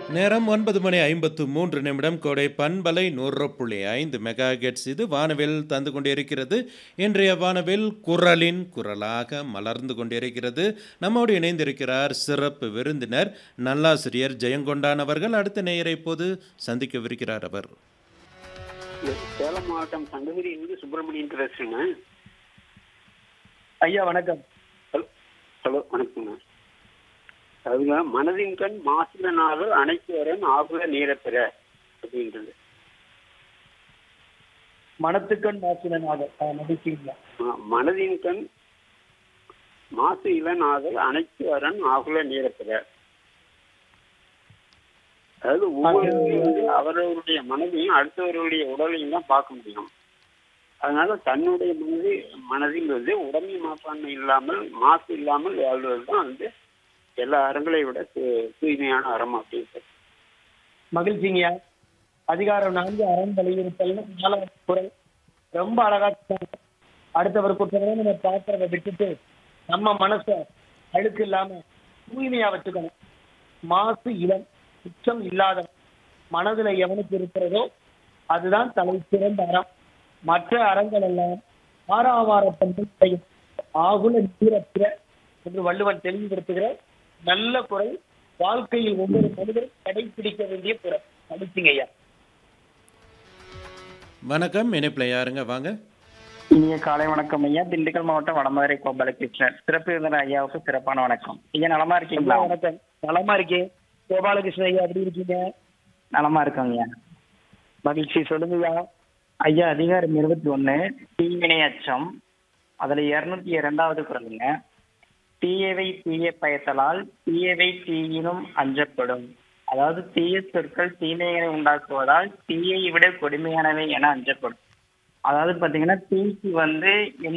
நேரம் ஒன்பது மணி ஐம்பத்து மூன்று நிமிடம் கோடை பண்பலை நூறு புள்ளி ஐந்து மெகா கெட்ஸ் இது வானவில் தந்து கொண்டிருக்கிறது இன்றைய வானவில் குரலின் குரலாக மலர்ந்து கொண்டிருக்கிறது நம்மோடு இணைந்திருக்கிறார் சிறப்பு விருந்தினர் நல்லாசிரியர் ஜெயங்கொண்டான் அவர்கள் அடுத்த நேயரை இப்போது சந்திக்கவிருக்கிறார் அவர் சேலம் மாவட்டம் சங்ககிரியிலிருந்து சுப்பிரமணியன் பேசுறேங்க ஐயா வணக்கம் ஹலோ ஹலோ வணக்கங்க அதுங்க மனதின் கண் மாசில நாள் அனைத்து வரன் ஆகுல நீரப்பிற அப்படின்றது மனத்துக்கண் மாசினநாதர் நடிச்சீங்களா ஆ, மனதின் கண் மாசு இளநாதல் அனைத்து வரன் ஆகுல நீரப்பிற அதாவது ஒவ்வொருவரும் வந்து அவரவருடைய மனதையும் அடுத்தவருடைய உடலையும் தான் பார்க்க முடியும் அதனால தன்னுடைய மனது மனதில் வந்து உடமை மாப்பான்மை இல்லாமல் மாசு இல்லாமல் வாழ்வது தான் வந்து எல்லா அறங்களை விட தூ- தூய்மையான அறம் அப்படின்னு மகிழ்ச்சிங்கய்யா அதிகாரம் நான்கு அறம் வலியுறுத்தல்னு நாலாவது குரல் ரொம்ப அழகா சொன்னாங்க. அடுத்தவர் குற்றங்களை நம்ம பாக்குறத விட்டுட்டு நம்ம மனச அழுக்கு இல்லாம தூய்மையா வச்சுக்கணும் மாசு இளம் குற்றம் இல்லாத மனதுல எவனுக்கு இருக்கிறதோ அதுதான் தலை சிறந்த அறம் மற்ற அறங்கள் எல்லாம் ஆறாவாரத்தன்மை ஆகுல நீரப்பிற என்று வள்ளுவன் தெளிவுபடுத்துகிற நல்ல குரல் வாழ்க்கையில் ஒவ்வொரு மனிதரும் கடைபிடிக்க வேண்டிய குரல் மகிழ்ச்சிங்க ஐயா வணக்கம் இணைப்பில் யாருங்க வாங்க இனிய காலை வணக்கம் ஐயா திண்டுக்கல் மாவட்டம் வடமதுரை கோபாலகிருஷ்ணன் சிறப்பு விருந்தினர் ஐயாவுக்கு சிறப்பான வணக்கம் ஐயா நலமா இருக்கீங்களா ஐயா, வணக்கம் நலமா இருக்கேன் கோபாலகிருஷ்ணன் ஐயா எப்படி இருக்கீங்க நலமா இருக்கோங்க ஐயா மகிழ்ச்சி சொல்லுங்கய்யா ஐயா அதிகாரம் இருபத்தி ஒண்ணு தீவினை அச்சம் அதுல இருநூத்தி இரண்டாவது குரலுங்க தீயவை தீய பயத்தலால் தீயவை தீயினும் அஞ்சப்படும் அதாவது தீய சொற்கள் தீமைகளை உண்டாக்குவதால் தீயை விட கொடுமையானவை என அஞ்சப்படும் அதாவது பாத்தீங்கன்னா தீக்கு வந்து